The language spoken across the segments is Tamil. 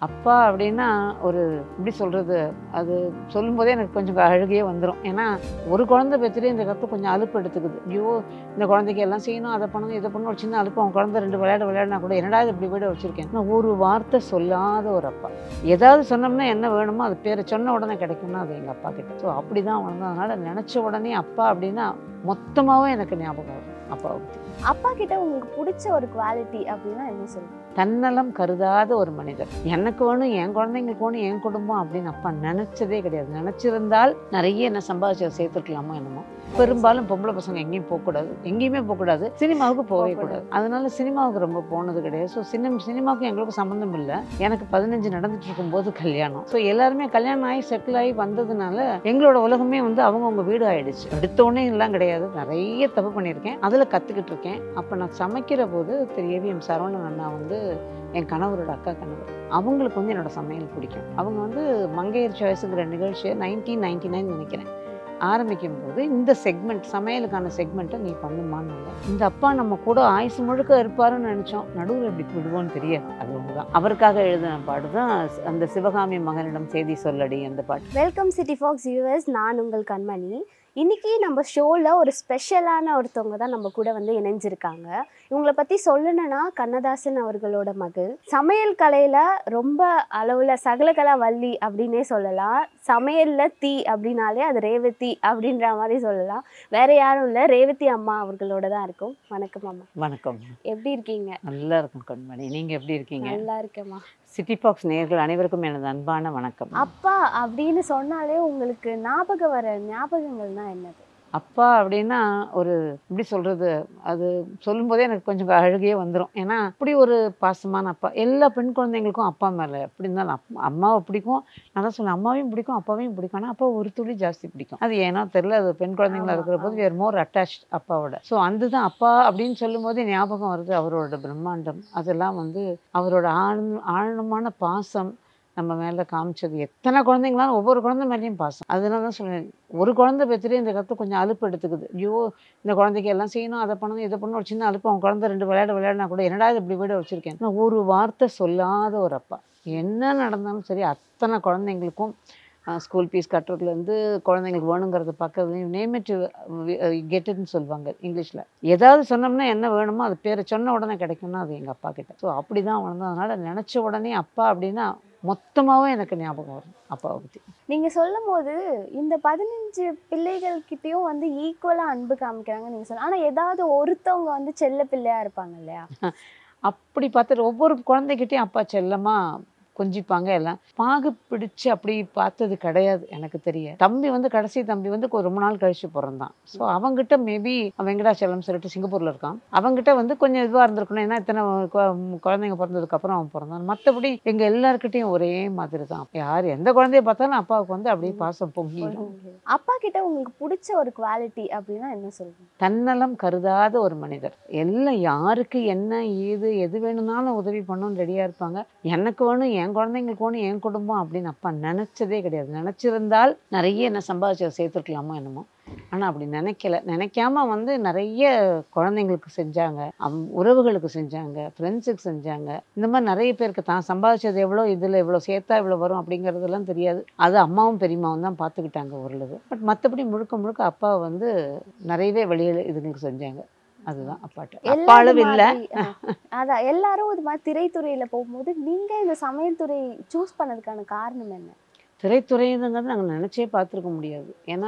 அப்பா அப்படின்னா ஒரு எப்படி சொல்கிறது அது சொல்லும்போதே எனக்கு கொஞ்சம் அழுகையே வந்துடும் ஏன்னா ஒரு குழந்தை பெற்றுட்டு இந்த கற்று கொஞ்சம் அலுப்பு எடுத்துக்குது ஐயோ இந்த குழந்தைக்கு எல்லாம் செய்யணும் அதை பண்ணணும் இதை பண்ணணும் ஒரு சின்ன அலுப்பு அவன் குழந்தை ரெண்டு விளையாட விளையாடினா கூட என்னடா இது இப்படி வீட வச்சுருக்கேன் நான் ஒரு வார்த்தை சொல்லாத ஒரு அப்பா ஏதாவது சொன்னோம்னா என்ன வேணுமோ அது பேரை சொன்ன உடனே கிடைக்கும்னா அது எங்கள் அப்பா கிட்ட ஸோ அப்படி தான் வளர்ந்தோம் அதனால் நினச்ச உடனே அப்பா அப்படின்னா மொத்தமாகவே எனக்கு ஞாபகம் வரும் அப்பாவை பற்றி அப்பா கிட்ட உங்களுக்கு பிடிச்ச ஒரு குவாலிட்டி அப்படின்னா என்ன சொல்லுங்க தன்னலம் கருதாத ஒரு மனிதர் எனக்கு வேணும் என் குழந்தைங்களுக்கு வேணும் என் குடும்பம் அப்படின்னு அப்பா நினைச்சதே கிடையாது நினைச்சிருந்தால் நிறைய என்ன சம்பாதிச்சு சேர்த்துருக்கலாமோ என்னமோ பெரும்பாலும் பொம்பளை பசங்க எங்கேயும் போகக்கூடாது எங்கேயுமே போகக்கூடாது சினிமாவுக்கு போகவே கூடாது அதனால சினிமாவுக்கு ரொம்ப போனது கிடையாது ஸோ சினிமா சினிமாவுக்கும் எங்களுக்கும் சம்மந்தம் இல்லை எனக்கு பதினஞ்சு நடந்துட்டு இருக்கும்போது கல்யாணம் ஸோ எல்லாருமே கல்யாணம் ஆகி செட்டில் ஆகி வந்ததுனால எங்களோட உலகமே வந்து அவங்கவுங்க வீடு ஆயிடுச்சு எடுத்தோடனே எல்லாம் கிடையாது நிறைய தப்பு பண்ணியிருக்கேன் அதில் கற்றுக்கிட்டு இருக்கேன் அப்போ நான் சமைக்கிற போது திரு ஏவிஎம் சரவணன் அண்ணா வந்து என் கணவரோட அக்கா கணவர் அவங்களுக்கு வந்து என்னோட சமையல் பிடிக்கும் அவங்க வந்து மங்கையர் சாய்ஸுங்கிற நிகழ்ச்சியை நைன்டீன் நைன்டி நைன் நினைக்கிறேன் ஆரம்பிக்கும் போது இந்த செக்மெண்ட் சமையலுக்கான செக்மெண்ட்டை நீ பண்ணுமான்னு இந்த அப்பா நம்ம கூட ஆயுசு முழுக்க இருப்பாருன்னு நினச்சோம் நடுவில் இப்படி விடுவோன்னு தெரியாது அது ஒன்று அவருக்காக எழுதின பாட்டு தான் அந்த சிவகாமி மகனிடம் செய்தி சொல்லடி அந்த பாட்டு வெல்கம் சிட்டி ஃபாக்ஸ் யூஎஸ் நான் உங்கள் கண்மணி இன்னைக்கு நம்ம ஷோவில் ஒரு ஸ்பெஷலான ஒருத்தவங்க தான் நம்ம கூட வந்து இணைஞ்சிருக்காங்க இவங்களை பற்றி சொல்லணும்னா கண்ணதாசன் அவர்களோட மகள் சமையல் கலையில் ரொம்ப அளவில் சகலகலா வள்ளி அப்படின்னே சொல்லலாம் சமையலில் தீ அப்படின்னாலே அது ரேவதி அப்படின்ற மாதிரி சொல்லலாம் வேற யாரும் இல்லை ரேவதி அம்மா அவர்களோட தான் இருக்கும் வணக்கம் அம்மா வணக்கம் எப்படி இருக்கீங்க நல்லா இருக்கும் கண்மணி நீங்கள் எப்படி இருக்கீங்க நல்லா இருக்கேம்மா சிட்டி பாக்ஸ் நேயர்கள் அனைவருக்கும் எனது அன்பான வணக்கம் அப்பா அப்படின்னு சொன்னாலே உங்களுக்கு ஞாபகம் வர ஞாபகங்கள்னா என்னது அப்பா அப்படின்னா ஒரு எப்படி சொல்கிறது அது சொல்லும்போதே எனக்கு கொஞ்சம் அழுகையே வந்துடும் ஏன்னா அப்படி ஒரு பாசமான அப்பா எல்லா பெண் குழந்தைங்களுக்கும் அப்பா மேலே எப்படி இருந்தாலும் அப் அம்மாவை பிடிக்கும் நான் தான் சொன்னேன் அம்மாவையும் பிடிக்கும் அப்பாவையும் பிடிக்கும் ஆனால் அப்பா ஒரு துளி ஜாஸ்தி பிடிக்கும் அது ஏன்னா தெரில அது பெண் குழந்தைங்களா ஆமா, இருக்கிற போது வேறு மோர் அட்டாச் அப்பாவோட ஸோ அந்த தான் அப்பா அப்படின்னு சொல்லும்போதே ஞாபகம் வருது அவரோட பிரம்மாண்டம் அதெல்லாம் வந்து அவரோட ஆழ் ஆழமான பாசம் நம்ம மேலே காமிச்சது எத்தனை குழந்தைங்களாலும் ஒவ்வொரு குழந்தை மேலேயும் பாசம் அதனால தான் சொல்லுவேன் ஒரு குழந்தை பெற்றுட்டு இந்த கற்று கொஞ்சம் அலுப்பு எடுத்துக்குது ஐயோ இந்த குழந்தைக்கு எல்லாம் செய்யணும் அதை பண்ணணும் இதை பண்ணணும் ஒரு சின்ன அலுப்பு அவன் குழந்தை ரெண்டு விளையாட விளையாடினா கூட என்னடா இது இப்படி வீட வச்சுருக்கேன் நான் ஒரு வார்த்தை சொல்லாத ஒரு அப்பா என்ன நடந்தாலும் சரி அத்தனை குழந்தைங்களுக்கும் ஸ்கூல் ஃபீஸ் கட்டுறதுலேருந்து குழந்தைங்களுக்கு வேணுங்கிறத பார்க்கறது நேமிட் கெட்டுன்னு சொல்லுவாங்க இங்கிலீஷில் ஏதாவது சொன்னோம்னா என்ன வேணுமோ அது பேரை சொன்ன உடனே கிடைக்கும்னா அது எங்கள் அப்பா கிட்ட ஸோ அப்படி தான் வளர்ந்தோம் அதனால் நினச்ச உடனே அப்பா அப்படின்னா மொத்தமாகவே எனக்கு ஞாபகம் வரும் அப்பாவை பற்றி நீங்க சொல்லும் போது இந்த பதினஞ்சு பிள்ளைகள் கிட்டயும் வந்து ஈக்குவலா அன்பு காமிக்கிறாங்க நீங்க சொல்ல ஆனா ஏதாவது ஒருத்தவங்க வந்து செல்ல பிள்ளையா இருப்பாங்க இல்லையா அப்படி பார்த்துட்டு ஒவ்வொரு குழந்தைகிட்டையும் அப்பா செல்லமா கொஞ்சிப்பாங்க எல்லாம் பாகு பிடிச்சு அப்படி பார்த்தது கிடையாது எனக்கு தெரிய தம்பி வந்து கடைசி தம்பி வந்து கொ- ரொம்ப நாள் கழிச்சு பிறந்தான் ஸோ அவங்ககிட்ட மேபி வெங்கடாச்சலம் சொல்லிட்டு சிங்கப்பூர்ல இருக்கான் அவங்ககிட்ட வந்து கொஞ்சம் இதுவாக இருந்திருக்கணும் ஏன்னா இத்தனை கு- குழந்தைங்க பிறந்ததுக்கு அப்புறம் அவன் பிறந்தான் மற்றபடி எங்க எல்லாருக்கிட்டையும் ஒரே மாதிரி தான் யார் எந்த குழந்தைய பார்த்தாலும் அப்பாவுக்கு வந்து அப்படியே பாசம் பொங்கிடும் அப்பா கிட்ட உங்களுக்கு பிடிச்ச ஒரு குவாலிட்டி அப்படின்னா என்ன சொல்லுங்க தன்னலம் கருதாத ஒரு மனிதர் எல்லாம் யாருக்கு என்ன ஏது எது வேணும்னாலும் உதவி பண்ணணும் ரெடியாக இருப்பாங்க எனக்கு வேணும் என் குழந்தைங்களுக்கு வேணும் என் குடும்பம் அப்படின்னு அப்பா நினச்சதே கிடையாது நினச்சிருந்தால் நிறைய என்ன சம்பாதிச்சு சேர்த்துருக்கலாமோ என்னமோ ஆனால் அப்படி நினைக்கல நினைக்காம வந்து நிறைய குழந்தைங்களுக்கு செஞ்சாங்க அம் உறவுகளுக்கு செஞ்சாங்க ஃப்ரெண்ட்ஸுக்கு செஞ்சாங்க இந்த மாதிரி நிறைய பேருக்கு தான் சம்பாதிச்சது எவ்வளோ இதில் இவ்வளோ சேர்த்தா இவ்வளோ வரும் அப்படிங்கிறதெல்லாம் தெரியாது அது அம்மாவும் பெரியம்மாவும் தான் பார்த்துக்கிட்டாங்க ஓரளவு பட் மற்றபடி முழுக்க முழுக்க அப்பா வந்து நிறையவே வெளியில் இதுங்களுக்கு செஞ்சாங்க அதுதான் அப்பாட்ட அப்பா எல்லாரும் அளவு இல்லை மாதிரி, ஆ. அதான் எல்லாரும் இது மாதிரி திரைத்துறையில போகும்போது நீங்க இந்த சமையல் துறை சூஸ் பண்ணதுக்கான காரணம் என்ன திரைத்துறைங்கிறது நாங்கள் நினச்சே பார்த்துருக்க முடியாது ஏன்னா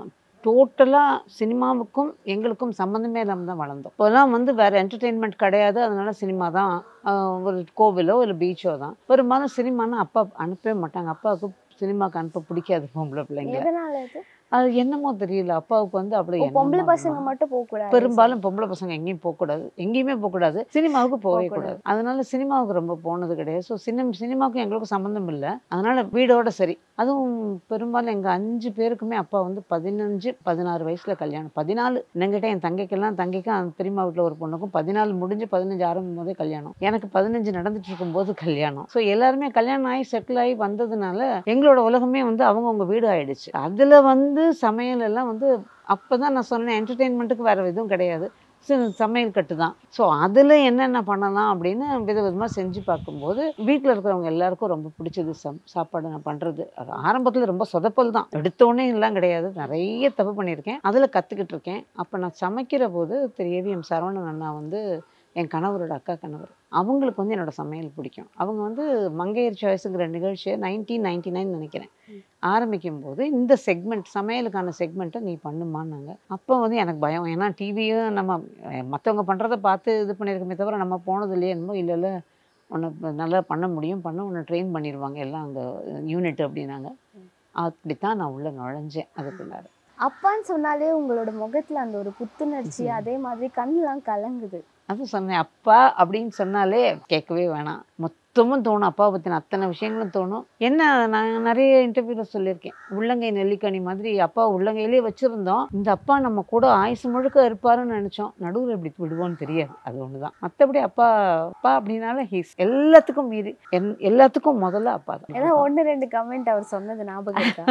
டோட்டலாக சினிமாவுக்கும் எங்களுக்கும் சம்மந்தமே இல்லாமல் தான் வளர்ந்தோம் இப்போலாம் வந்து வேறு என்டர்டெயின்மெண்ட் கிடையாது அதனால சினிமா தான் ஆஹ் ஒரு கோவிலோ இல்லை பீச்சோ தான் பெரும்பாலும் சினிமானா அப்பா அனுப்பவே மாட்டாங்க அப்பாவுக்கு சினிமாவுக்கு அனுப்ப பிடிக்காது பொம்பளை பிள்ளைங்க எதனால இது அது என்னமோ தெரியல அப்பாவுக்கு வந்து அப்படி ஓ, பொம்பளை என்னமோ பசங்க மட்டும் போக கூடாது பெரும்பாலும் பொம்பளை பசங்க எங்கேயும் போகக்கூடாது எங்கேயுமே போகக்கூடாது சினிமாவுக்கு போகவே போகக்கூடாது. கூடாது அதனால சினிமாவுக்கு ரொம்ப போனது கிடையாது ஸோ சினிம் சினிமாவுக்கும் எங்களுக்கும் சம்மந்தம் இல்லை அதனால வீடோட சரி அதுவும் பெரும்பாலும் எங்கள் அஞ்சு பேருக்குமே அப்பா வந்து பதினஞ்சு பதினாறு வயசுல கல்யாணம் பதினாலு என்கிட்ட என் தங்கைக்கெல்லாம் தங்கைக்கும் அந்த பெரியம்மா வீட்டில் ஒரு பொண்ணுக்கும் பதினாலு முடிஞ்சு பதினஞ்சு ஆரம்பிக்கும் போதே கல்யாணம் எனக்கு பதினஞ்சு நடந்துட்டு இருக்கும்போது கல்யாணம் ஸோ எல்லாருமே கல்யாணம் ஆகி செட்டில் ஆகி வந்ததுனால எங்களோட உலகமே வந்து அவங்கவுங்க வீடு ஆயிடுச்சு அதில் வந்து சமையல் எல்லாம் வந்து அப்போ தான் நான் சொன்னேன் என்டர்டெயின்மெண்ட்டுக்கு வேறு எதுவும் கிடையாது சின்ன சமையல் கட்டு தான் ஸோ அதில் என்னென்ன பண்ணலாம் அப்படின்னு வித விதமாக செஞ்சு பார்க்கும்போது வீட்டில் இருக்கிறவங்க எல்லாருக்கும் ரொம்ப பிடிச்சது சம் சாப்பாடு நான் பண்ணுறது அது ஆரம்பத்தில் ரொம்ப சொதப்பல் தான் எடுத்தோடனே எல்லாம் கிடையாது நிறைய தப்பு பண்ணியிருக்கேன் அதில் கற்றுக்கிட்டு இருக்கேன் அப்போ நான் சமைக்கிற போது திரு ஏவிஎம் சரவணன் அண்ணா வந்து என் கணவரோட அக்கா கணவர் அவங்களுக்கு வந்து என்னோட சமையல் பிடிக்கும் அவங்க வந்து மங்கையர் சாய்ஸுங்கிற நிகழ்ச்சியை நைன்டீன் நைன்டி நைன் நினைக்கிறேன் ஆரம்பிக்கும் போது இந்த செக்மெண்ட் சமையலுக்கான செக்மெண்ட்டை நீ பண்ணுமான்னாங்க அப்போ வந்து எனக்கு பயம் ஏன்னா டிவியும் நம்ம மற்றவங்க பண்ணுறத பார்த்து இது பண்ணியிருக்கமே தவிர நம்ம போனது இல்லையே என்னமோ இல்லை இல்லை உன்னை நல்லா பண்ண முடியும் பண்ண உன்னை ட்ரெயின் பண்ணிடுவாங்க எல்லாம் அங்கே யூனிட் அப்படின்னாங்க அப்படித்தான் நான் உள்ளே நுழைஞ்சேன் அதுக்குள்ளார அப்பான்னு சொன்னாலே உங்களோட முகத்துல அந்த ஒரு புத்துணர்ச்சி ம்ஹும். அதே மாதிரி கண்ணெல்லாம் கலங்குது அது சொன்னேன் அப்பா அப்படின்னு சொன்னாலே கேட்கவே வேணாம் மொத்தமும் தோணும் அப்பாவை பற்றின அத்தனை விஷயங்களும் தோணும் என்ன நான் நிறைய இன்டர்வியூவில் சொல்லியிருக்கேன் உள்ளங்கை நெல்லிக்கனி மாதிரி அப்பா உள்ளங்கையிலே வச்சுருந்தோம் இந்த அப்பா நம்ம கூட ஆயுசு முழுக்க இருப்பாருன்னு நினச்சோம் நடுவில் இப்படி விடுவோன்னு தெரியாது அது ஒன்று தான் மற்றபடி அப்பா அப்பா அப்படின்னால ஹீஸ் எல்லாத்துக்கும் மீறி என் எல்லாத்துக்கும் முதல்ல அப்பா ஏன்னா தான் ஒண்ணு ரெண்டு கமெண்ட் அவர் சொன்னது ஞாபகம் இருக்கா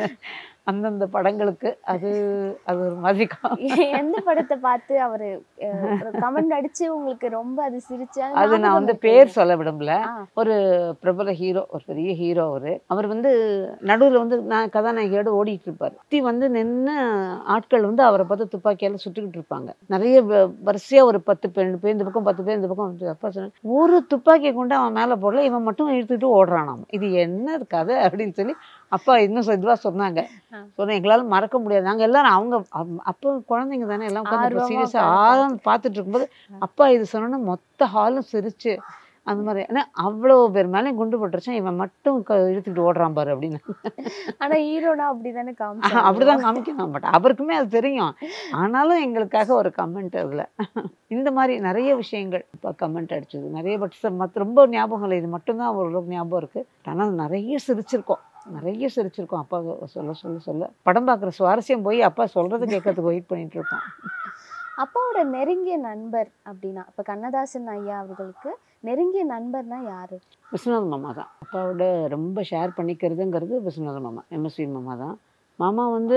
அந்தந்த படங்களுக்கு அது அது ஒரு மாதிரி கா- எந்த படத்தை பார்த்து அவரு கமெண்ட் அடிச்சு உங்களுக்கு ரொம்ப அது சிரிச்சா அது நான் ஞாபகம் வந்து இருக்கு. பேர் சொல்ல விரும்பல ஆ. ஒரு பிரபல ஹீரோ ஒரு பெரிய ஹீரோ அவரு அவர் வந்து நடுவில் வந்து நான் கதாநாயகியோட ஓடிட்டு இருப்பார் சுற்றி வந்து நின்று ஆட்கள் வந்து அவரை பார்த்து துப்பாக்கியால சுட்டுக்கிட்டு இருப்பாங்க நிறைய வ- வரிசையா ஒரு பத்து பேர் பேர் இந்த பக்கம் பத்து பேர் இந்த பக்கம் வந்து அப்பா சொன்ன ஒரு துப்பாக்கியை கொண்டு அவன் மேலே போடல இவன் மட்டும் இழுத்துக்கிட்டு ஓடுறானாம் இது என்ன கதை அப்படின்னு சொல்லி அப்பா இன்னும் இதுவாக சொன்னாங்க ஆ. சொன்னேன் எங்களால் மறக்க முடியாது நாங்கள் எல்லாரும் அவங்க அப்- அப்போ குழந்தைங்க தானே எல்லாம் உட்காந்து ஆர்வமா சீரியஸாக உட்கார்ந்து ஆழம் பார்த்துட்டு இருக்கும்போது அப்பா இது சொன்னோன்னா மொத்த ஹாலும் சிரிச்சு அந்த மாதிரி ஏன்னா அவ்வளோ பேர் மேலேயும் குண்டு போட்டுருச்சான் இவன் மட்டும் க இழுத்துக்கிட்டு ஓடுறான் பாரு அப்படின்னு ஆனா ஹீரோனா அப்படிதானே ஆஹா, காமிச்சாங்க அப்படிதான் காமிக்கணும் பட் அவருக்குமே அது தெரியும் ஆனாலும் எங்களுக்காக ஒரு கமெண்ட் அதில் இந்த மாதிரி நிறைய விஷயங்கள் இப்போ கமெண்ட் அடிச்சது நிறைய பட் மற்ற ரொம்ப ஞாபகம் இல்லை இது மட்டும்தான் ஓரளவுக்கு ஞாபகம் இருக்குது ஆனால் நிறைய சிரிச்சிருக்கோம் நிறைய சிரிச்சிருக்கோம் அப்பா சொல்ல சொல்ல சொல்ல படம் பார்க்குற சுவாரஸ்யம் போய் அப்பா சொல்கிறத கேட்கறதுக்கு வெயிட் பண்ணிட்டு இருப்போம் அப்பாவோட நெருங்கிய நண்பர் அப்படின்னா இப்ப கண்ணதாசன் ஐயா அவர்களுக்கு நெருங்கிய நண்பர்னா யாரு விஸ்வநாத மாமா தான் அப்பாவோட ரொம்ப ஷேர் பண்ணிக்கிறதுங்கிறது விஸ்வநாத மாமா எம்எஸ்வி மாமா தான் மாமா வந்து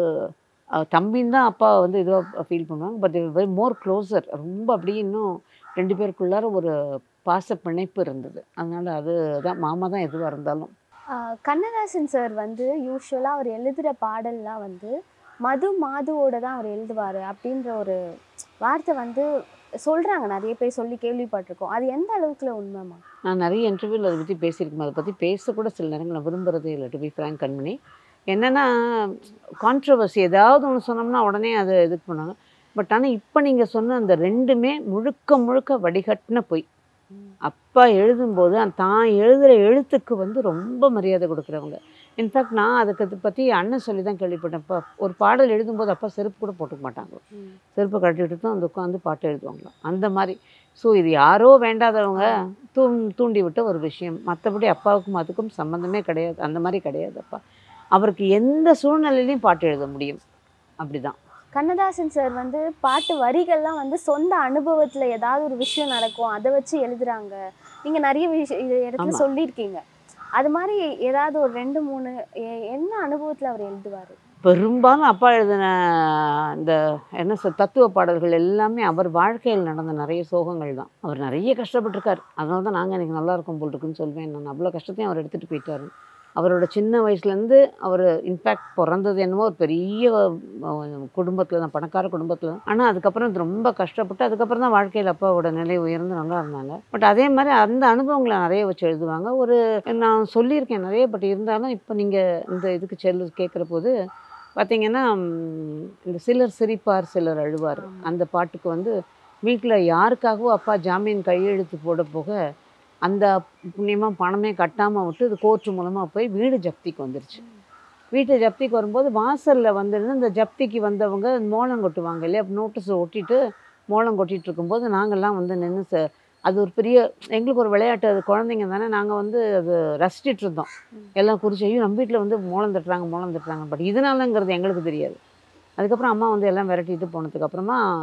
அஹ், தம்பின்னு தான் அப்பா வந்து இதுவாக ஃபீல் பண்ணுவாங்க பட் வெரி மோர் க்ளோசர் ரொம்ப அப்படியே இன்னும் ரெண்டு பேருக்குள்ளார ஒரு பாச பிணைப்பு இருந்தது அதனால அது தான் மாமா தான் எதுவாக இருந்தாலும் ஆஹ் கண்ணதாசன் சார் வந்து யூஸ்வலாக அவர் எழுதுகிற பாடல்லாம் வந்து மது மாதுவோட தான் அவர் எழுதுவார் அப்படின்ற ஒரு வார்த்தை வந்து சொல்கிறாங்க நிறைய பேர் சொல்லி கேள்விப்பட்டிருக்கோம் அது எந்த அளவுக்குல உண்மைமா நான் நிறைய இன்டர்வியூவில் அதை பற்றி பேசியிருக்கேன் அதை பற்றி பேசக்கூட சில நேரங்கள் நான் விரும்புகிறதே இல்லை டு பி ஃப்ரேங்க் கண்மணி என்னென்னா கான்ட்ரவர்சி ஏதாவது ஒன்று சொன்னோம்னா உடனே அதை இது பண்ணுவாங்க பட் ஆனால் இப்போ நீங்கள் சொன்ன அந்த ரெண்டுமே முழுக்க முழுக்க வடிகட்டின பொய் அப்பா எழுதும்போது அந்த தான் எழுதுகிற எழுத்துக்கு வந்து ரொம்ப மரியாதை கொடுக்குறவங்க இன்ஃபேக்ட் நான் அதுக்கு அதை பற்றி அண்ணன் சொல்லி தான் கேள்விப்பட்டேன் அப்பா ஒரு பாடல் எழுதும்போது அப்பா செருப்பு கூட போட்டுக்க மாட்டாங்க செருப்பை கட்டிட்டு தான் அந்த உட்காந்து பாட்டு எழுதுவாங்களாம் அந்த மாதிரி ஸோ இது யாரோ வேண்டாதவங்க தூ தூண்டி விட்ட ஒரு விஷயம் மற்றபடி அப்பாவுக்கும் அதுக்கும் சம்மந்தமே கிடையாது அந்த மாதிரி கிடையாது அப்பா அவருக்கு எந்த சூழ்நிலையிலையும் பாட்டு எழுத முடியும் அப்படிதான் கண்ணதாசன் சார் வந்து பாட்டு வரிகள்லாம் வந்து சொந்த அனுபவத்துல ஏதாவது ஒரு விஷயம் நடக்கும் அதை வச்சு எழுதுறாங்க நீங்க நிறைய விஷயம் இது இடத்துல ஆமா. சொல்லியிருக்கீங்க அது மாதிரி ஏதாவது ஒரு ரெண்டு மூணு எ- என்ன அனுபவத்துல அவர் எழுதுவாரு பெரும்பாலும் அப்பா எழுதின இந்த என்ன சொல் தத்துவ பாடல்கள் எல்லாமே அவர் வாழ்க்கையில் நடந்த நிறைய சோகங்கள் தான் அவர் நிறைய கஷ்டப்பட்டிருக்காரு அதனால தான் நாங்கள் எனக்கு நல்லா இருக்கும் போல் இருக்குன்னு சொல்வேன் நான் அவ்வளோ கஷ்டத்தையும் அவர் எடுத்துகிட்டு போயிட்டாரு அவரோட சின்ன வயசுலேருந்து அவர் இன்ஃபேக்ட் பிறந்தது என்னமோ ஒரு பெரிய குடும்பத்தில் தான் பணக்கார குடும்பத்தில் தான் ஆனால் அதுக்கப்புறம் இது ரொம்ப கஷ்டப்பட்டு அதுக்கப்புறம் தான் வாழ்க்கையில் அப்பாவோட நிலை உயர்ந்து நல்லா இருந்தாங்க பட் அதே மாதிரி அந்த அனுபவங்களை நிறைய வச்சு எழுதுவாங்க ஒரு நான் சொல்லியிருக்கேன் நிறைய பட் இருந்தாலும் இப்போ நீங்கள் இந்த இதுக்கு செல்லு கேட்குற போது பார்த்தீங்கன்னா ம், இந்த சிலர் சிரிப்பார் சிலர் அழுவார் ஆமா. அந்த பாட்டுக்கு வந்து வீட்டில் யாருக்காகவோ அப்பா ஜாமீன் கையெழுத்து போட போக அந்த புண்ணியமாக பணமே கட்டாமல் விட்டு இது கோர்ட்டு மூலமாக போய் வீடு ஜப்திக்கு வந்துருச்சு வீட்டு ஜப்திக்கு வரும்போது வாசலில் வந்துருந்து இந்த ஜப்திக்கு வந்தவங்க மோளம் கொட்டுவாங்க இல்லையா நோட்டீஸ் ஒட்டிட்டு மோளம் கொட்டிட்டு இருக்கும்போது நாங்கள்லாம் வந்து நின்று ச அது ஒரு பெரிய எங்களுக்கு ஒரு விளையாட்டு அது குழந்தைங்க தானே நாங்கள் வந்து அது ரசிச்சிட்டு இருந்தோம் எல்லாம் குறிச்சு ஐயோ நம்ம வீட்டில் வந்து மோளம் தட்டுறாங்க மோளம் தட்டுறாங்க பட் இதனாலங்கிறது எங்களுக்கு தெரியாது அதுக்கப்புறம் அம்மா வந்து எல்லாம் விரட்டிட்டு போனதுக்கப்புறமா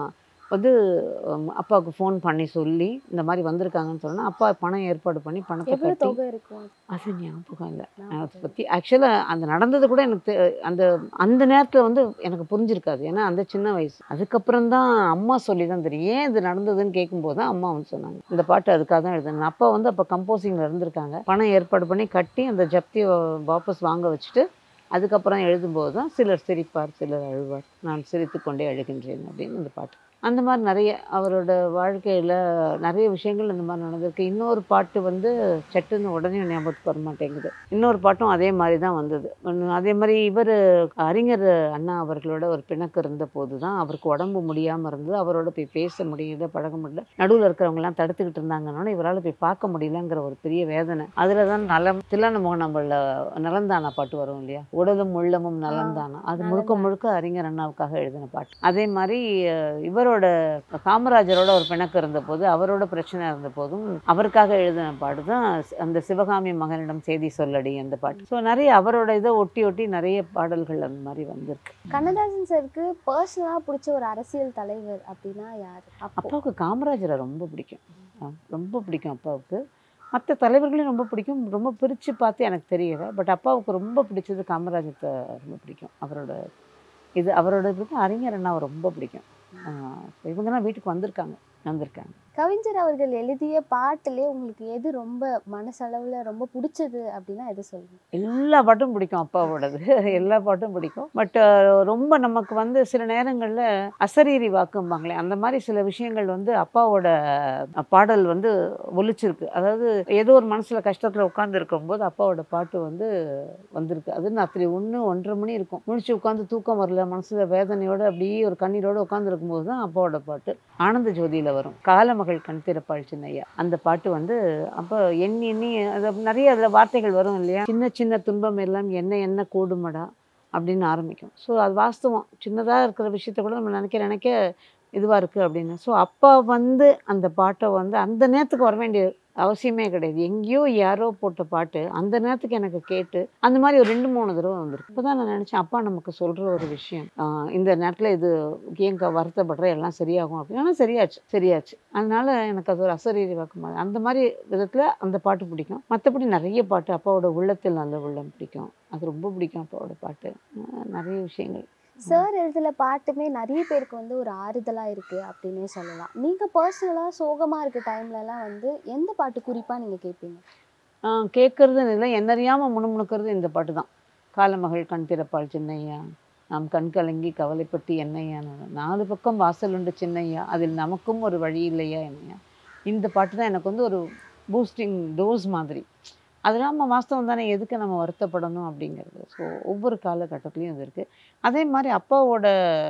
வந்து உம், அப்பாவுக்கு ஃபோன் பண்ணி சொல்லி இந்த மாதிரி வந்திருக்காங்கன்னு சொன்னா அப்பா பணம் ஏற்பாடு பண்ணி பணத்தை எவ்வளவு கட்டி தொகை இருக்கும் அது ஞாபகம் இல்லை அதை பற்றி ஆக்சுவலாக அந்த நடந்தது கூட எனக்கு தெ- அந்த அந்த நேரத்தில் வந்து எனக்கு புரிஞ்சிருக்காது ஏன்னா அந்த சின்ன வயசு அதுக்கப்புறம் தான் அம்மா சொல்லி தான் தெரியும் ஏன் இது நடந்ததுன்னு கேட்கும்போது தான் அம்மா வந்து சொன்னாங்க இந்த பாட்டு அதுக்காக தான் எழுதுனேன் அப்பா வந்து அப்போ கம்போசிங்கில் இருந்திருக்காங்க பணம் ஏற்பாடு பண்ணி கட்டி அந்த ஜப்தியை வாபஸ் வாங்க வச்சுட்டு அதுக்கப்புறம் எழுதும்போது தான் சிலர் சிரிப்பார் சிலர் அழுவார் நான் சிரித்து கொண்டே அழுகின்றேன் அப்படின்னு அந்த பாட்டு அந்த மாதிரி நிறைய அவரோட வாழ்க்கையில் நிறைய விஷயங்கள் இந்த மாதிரி நடந்திருக்கு இன்னொரு பாட்டு வந்து சட்டுன்னு உடனே ஞாபகத்துக்கு வர மாட்டேங்குது இன்னொரு பாட்டும் அதே மாதிரி தான் வந்தது ஒண்ணு அதே மாதிரி இவர் அறிஞர் அண்ணா அவர்களோட ஒரு பிணக்கு இருந்த போது தான் அவருக்கு உடம்பு முடியாமல் இருந்தது அவரோட போய் பேச முடியல பழக முடியல நடுவில் இருக்கிறவங்கலாம் தடுத்துக்கிட்டு இருந்தாங்கன்னு இவரால் போய் பார்க்க முடியலங்கிற ஒரு பெரிய வேதனை அதில் தான் நலம் தில்லான நம்மள நலந்தானா பாட்டு வரும் இல்லையா உடலும் உள்ளமும் நலந்தானா அது முழுக்க முழுக்க அறிஞர் அண்ணாவுக்காக எழுதின பாட்டு அதே மாதிரி அஹ், இவரோட காமராஜரோட ஒரு பிணக்கு இருந்த போது அவரோட பிரச்சனை இருந்த போதும் அவருக்காக எழுதின பாட்டு தான் அந்த சிவகாமி மகனிடம் செய்தி சொல்லடி அந்த பாட்டு ஸோ நிறைய அவரோட இதை ஒட்டி ஒட்டி நிறைய பாடல்கள் அந்த மாதிரி வந்திருக்கு கண்ணதாசன் சாருக்கு பர்சனலாக பிடிச்ச ஒரு அரசியல் தலைவர் அப்படின்னா யாரு அப்போ அப்பாவுக்கு காமராஜரை ரொம்ப பிடிக்கும் ஆ, ரொம்ப பிடிக்கும் அப்பாவுக்கு மற்ற தலைவர்களையும் ரொம்ப பிடிக்கும் ரொம்ப பிரித்து பார்த்து எனக்கு தெரியல பட் அப்பாவுக்கு ரொம்ப பிடிச்சது காமராஜத்தை ரொம்ப பிடிக்கும் அவரோட இது அவரோட இது அறிஞர் அண்ணாவை ரொம்ப பிடிக்கும் ஆ, இவங்கெல்லாம் வீட்டுக்கு வந்திருக்காங்க வந்திருக்காங்க கவிஞர் அவர்கள் எழுதிய பாட்டுலே உங்களுக்கு எது ரொம்ப மனசளவுல ரொம்ப பிடிச்சது அப்படின்னா எது சொல்லுங்க எல்லா பாட்டும் பிடிக்கும் அப்பாவோடது எல்லா பாட்டும் பிடிக்கும் பட் ரொம்ப நமக்கு வந்து சில நேரங்களில் அசரீரி வாக்கும்பாங்களே அந்த மாதிரி சில விஷயங்கள் வந்து அப்பாவோட பாடல் வந்து ஒலிச்சிருக்கு அதாவது ஏதோ ஒரு மனசில் கஷ்டத்தில் உட்காந்து இருக்கும்போது அப்பாவோட பாட்டு வந்து வந்திருக்கு அது ராத்திரி ஒன்று ஒன்றரை மணி இருக்கும் முழிச்சு உட்காந்து தூக்கம் வரல மனசில் வேதனையோட அப்படியே ஒரு கண்ணீரோடு உட்காந்து இருக்கும்போது தான் அப்பாவோட பாட்டு ஆனந்த ஜோதியில் வரும் காலமகள் கண் திறப்பாள் சின்னையா அந்த பாட்டு வந்து அப்போ எண்ணி எண்ணி அது நிறைய அதில் வார்த்தைகள் வரும் இல்லையா சின்ன சின்ன துன்பம் எல்லாம் என்ன என்ன கூடுமடா அப்படின்னு ஆரம்பிக்கும் ஸோ அது வாஸ்தவம் சின்னதாக இருக்கிற விஷயத்த கூட நம்ம நினைக்க நினைக்க இதுவாக இருக்குது அப்படின்னு ஸோ அப்பா வந்து அந்த பாட்டை வந்து அந்த நேரத்துக்கு வர வேண்டிய அவசியமே கிடையாது எங்கேயோ யாரோ போட்ட பாட்டு அந்த நேரத்துக்கு எனக்கு கேட்டு அந்த மாதிரி ஒரு ரெண்டு மூணு தடவை வந்திருக்கு இப்போ தான் நான் நினச்சேன் அப்பா நமக்கு சொல்கிற ஒரு விஷயம் ஆஹ் இந்த நேரத்தில் இது ஏங்க வருத்தப்படுற எல்லாம் சரியாகும் அப்படின்னா சரியாச்சு சரியாச்சு அதனால எனக்கு அது ஒரு அசரீரி வாக்கு அந்த மாதிரி விதத்தில் அந்த பாட்டு பிடிக்கும் மற்றபடி நிறைய பாட்டு அப்பாவோட உள்ளத்தில் நல்ல உள்ளம் பிடிக்கும் அது ரொம்ப பிடிக்கும் அப்பாவோட பாட்டு ஆஹ் நிறைய விஷயங்கள் சார் எழுதுல பாட்டுமே நிறைய பேருக்கு வந்து ஒரு ஆறுதலா இருக்கு அப்படின்னே சொல்லலாம் நீங்க பர்சனலா சோகமா இருக்க டைம்ல எல்லாம் வந்து எந்த பாட்டு குறிப்பா நீங்க கேட்பீங்க கேட்குறது இல்லை என்னறியாமல் முணுமுணுக்கிறது இந்த பாட்டு தான் காலமகள் கண் திறப்பாள் சின்னையா நாம் கண் கலங்கி கவலைப்பட்டு என்னையான்னு நாலு பக்கம் வாசல் உண்டு சின்னையா அதில் நமக்கும் ஒரு வழி இல்லையா என்னையா இந்த பாட்டு தான் எனக்கு வந்து ஒரு பூஸ்டிங் டோஸ் மாதிரி அது இல்லாமல் வாஸ்தவம் தானே எதுக்கு நம்ம வருத்தப்படணும் அப்படிங்கிறது ஸோ ஒவ்வொரு காலகட்டத்துலேயும் இது இருக்குது அதே மாதிரி அப்பாவோட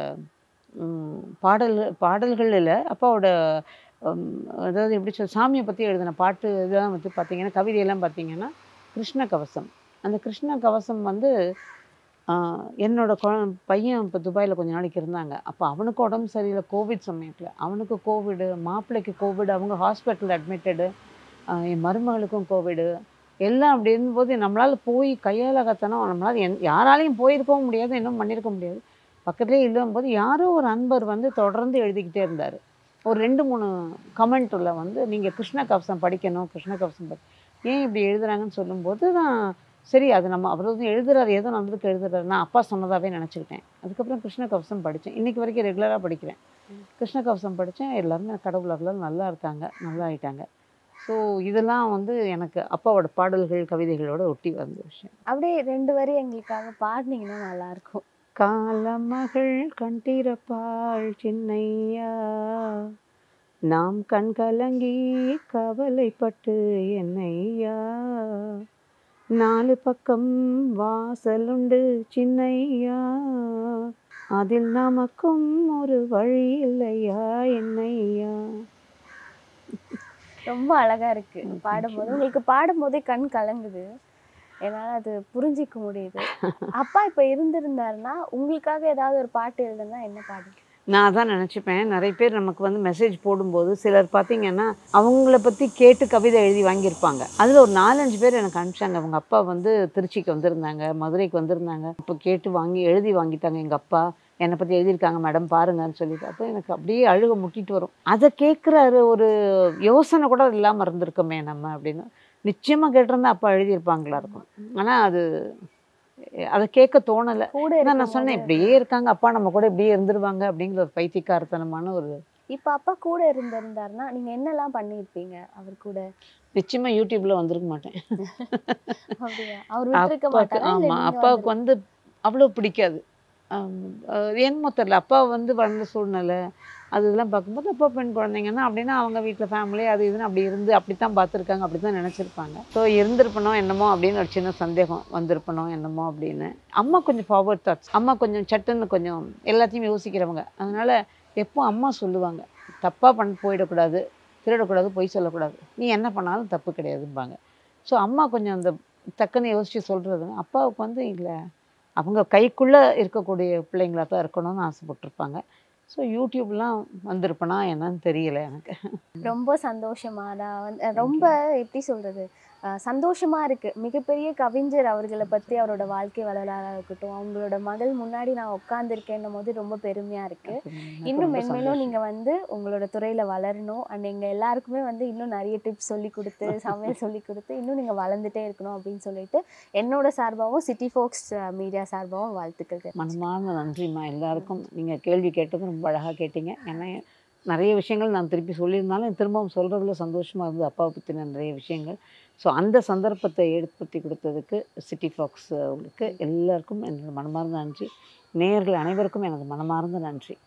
ம், பாடல் பாடல்களில் அப்பாவோட ம், அதாவது எப்படி சொல் சாமியை பற்றி எழுதின பாட்டு இதெல்லாம் வந்து பார்த்தீங்கன்னா கவிதையெல்லாம் பார்த்தீங்கன்னா கிருஷ்ண கவசம் அந்த கிருஷ்ண கவசம் வந்து ஆஹ், என்னோட குழ பையன் இப்போ துபாயில் கொஞ்ச நாளைக்கு இருந்தாங்க அப்போ அவனுக்கு உடம்பு சரியில்லை கோவிட் சமயத்தில் அவனுக்கு கோவிடு மாப்பிள்ளைக்கு கோவிடு அவங்க ஹாஸ்பிட்டல் அட்மிட்டடு என் மருமகளுக்கும் கோவிடு எல்லாம் அப்படி இருந்தபோது நம்மளால் போய் கையாலகத்தனம் நம்மளால் என் யாராலையும் போயிருக்கவும் முடியாது இன்னும் பண்ணியிருக்க முடியாது பக்கத்துலேயே இல்லாமல் யாரோ ஒரு அன்பர் வந்து தொடர்ந்து எழுதிக்கிட்டே இருந்தார் ஒரு ரெண்டு மூணு கமெண்ட்டில் வந்து நீங்கள் கிருஷ்ண கவசம் படிக்கணும் கிருஷ்ண கவசம் படி ஏன் இப்படி எழுதுறாங்கன்னு சொல்லும்போது தான் சரி அது நம்ம அவர் வந்து எழுதுறாரு ஏதோ நம்மளுக்கு எழுதுறாரு நான் அப்பா சொன்னதாகவே நினச்சிக்கிட்டேன் அதுக்கப்புறம் கிருஷ்ண கவசம் படித்தேன் இன்றைக்கி வரைக்கும் ரெகுலராக படிக்கிறேன் கிருஷ்ண கவசம் படித்தேன் எல்லாருமே கடவுள் அருளால் நல்லா இருக்காங்க நல்லா ஆயிட்டாங்க ஸோ இதெல்லாம் வந்து எனக்கு அப்பாவோட பாடல்கள் கவிதைகளோட ஒட்டி வந்த விஷயம் அப்படியே ரெண்டு வரி எங்களுக்காக பாடினீங்கன்னா நல்லா இருக்கும் காலமகள் கண்டிரப்பாள் சின்னையா நாம் கண் கலங்கி கவலைப்பட்டு என்னையா நாலு பக்கம் வாசலுண்டு சின்னையா அதில் நமக்கும் ஒரு வழி இல்லையா என்னையா ரொம்ப அழகா இருக்கு Mm, thank பாடும்போது you. உங்களுக்கு பாடும்போதே கண் கலங்குது என்னால அது புரிஞ்சிக்க முடியுது அப்பா இப்ப இருந்திருந்தாருன்னா உங்களுக்காக ஏதாவது ஒரு பாட்டு எழுதுனா என்ன பாடு நான் தான் நினச்சிப்பேன் நிறைய பேர் நமக்கு வந்து மெசேஜ் போடும்போது சிலர் பார்த்தீங்கன்னா அவங்கள பற்றி கேட்டு கவிதை எழுதி வாங்கியிருப்பாங்க அதில் ஒரு நாலஞ்சு பேர் எனக்கு அனுப்பிச்சாங்க அவங்க அப்பா வந்து திருச்சிக்கு வந்திருந்தாங்க மதுரைக்கு வந்திருந்தாங்க இப்போ கேட்டு வாங்கி எழுதி வாங்கிட்டாங்க எங்கள் அப்பா என்னை பற்றி எழுதியிருக்காங்க மேடம் பாருங்கன்னு சொல்லிட்டு அப்போ எனக்கு அப்படியே அழுக முட்டிட்டு வரும் அதை கேட்குறாரு ஒரு யோசனை கூட இல்லாமல் இருந்திருக்கோமே நம்ம அப்படின்னு நிச்சயமாக கேட்டிருந்தா அப்பா எழுதியிருப்பாங்களா இருக்கும் ஆனால் அது அதை கேட்க தோணலை கூட ஏன்னா நான் இருக்கும்போது- சொன்னேன் இப்படியே இருக்காங்க அப்பா நம்ம கூட இப்படியே இருந்துருவாங்க அப்படிங்கிற ஒரு பைத்தியக்காரத்தனமான ஒரு இப்ப அப்பா கூட இருந்திருந்தாருன்னா நீங்க என்னெல்லாம் பண்ணியிருப்பீங்க அவர் கூட நிச்சயமா யூடியூப்ல வந்திருக்க மாட்டேன் அப்படியா அவர் விட்டுருக்க அப்பாவுக்கு மாட்டாரா இல்ல ஆமா நீங்க அப்பாவுக்கு வந்து அவ்வளோ பிடிக்காது ஆம், அஹ் என்னமோ தெரியல அப்பா வந்து வளர்ந்த சூழ்நிலை அது இதெல்லாம் பார்க்கும்போது அப்பா பெண் குழந்தைங்கன்னா அப்படின்னா அவங்க வீட்டில் ஃபேமிலி அது இதுன்னு அப்படி இருந்து அப்படி தான் பார்த்துருக்காங்க அப்படி தான் நினச்சிருப்பாங்க ஸோ இருந்திருப்பணும் என்னமோ அப்படின்னு ஒரு சின்ன சந்தேகம் வந்திருப்பணும் என்னமோ அப்படின்னு அம்மா கொஞ்சம் ஃபார்வர்ட் தாட்ஸ் அம்மா கொஞ்சம் சட்டுன்னு கொஞ்சம் எல்லாத்தையும் யோசிக்கிறவங்க அதனால எப்போ அம்மா சொல்லுவாங்க தப்பாக பண்ண போயிடக்கூடாது திருடக்கூடாது பொய் சொல்லக்கூடாது நீ என்ன பண்ணாலும் தப்பு கிடையாதும்பாங்க ஸோ அம்மா கொஞ்சம் அந்த டக்குன்னு யோசித்து சொல்கிறது அப்பாவுக்கு வந்து இல்லை அவங்க கைக்குள்ளே இருக்கக்கூடிய பிள்ளைங்களா தான் இருக்கணும்னு ஆசைப்பட்டிருப்பாங்க ஸோ யூடியூப்லாம் வந்திருப்பனா என்னன்னு தெரியல எனக்கு ரொம்ப சந்தோஷமா நான் வந்து ரொம்ப எப்படி சொல்றது அஹ் சந்தோஷமா இருக்கு மிகப்பெரிய கவிஞர் அவர்களை பத்தி அவரோட வாழ்க்கை வரலாறா இருக்கட்டும் அவங்களோட மகள் முன்னாடி நான் உட்கார்ந்துருக்கேன்னும் போது ரொம்ப பெருமையா இருக்கு எனக்கு இன்னும் ரொம்ப மென்மேலும் சந்தோஷம். நீங்க வந்து உங்களோட துறையில வளரணும் அண்ட் எங்க எல்லாருக்குமே வந்து இன்னும் நிறைய டிப்ஸ் சொல்லி கொடுத்து சமையல் சொல்லி கொடுத்து இன்னும் நீங்க வளர்ந்துட்டே இருக்கணும் அப்படின்னு சொல்லிட்டு என்னோட சார்பாகவும் சிட்டி ஃபோக்ஸ் மீடியா சார்பாகவும் வாழ்த்துக்கள் தெரிவிச்சுக்கிறேன். மனமார்ந்த நன்றிம்மா எல்லாருக்கும் நீங்கள் கேள்வி கேட்டது ரொம்ப அழகாக கேட்டீங்க ஏன்னா நிறைய விஷயங்கள் நான் திருப்பி சொல்லியிருந்தாலும் திரும்பவும் சொல்கிறதுல சந்தோஷமாக இருந்தது அப்பாவை பற்றின நிறைய விஷயங்கள் ஸோ அந்த சந்தர்ப்பத்தை ஏற்படுத்தி கொடுத்ததுக்கு சிட்டி ஃபாக்ஸ் உங்களுக்கு எல்லாருக்கும் என்னோட மனமார்ந்த நன்றி நேயர்கள் அனைவருக்கும் எனது மனமார்ந்த நன்றி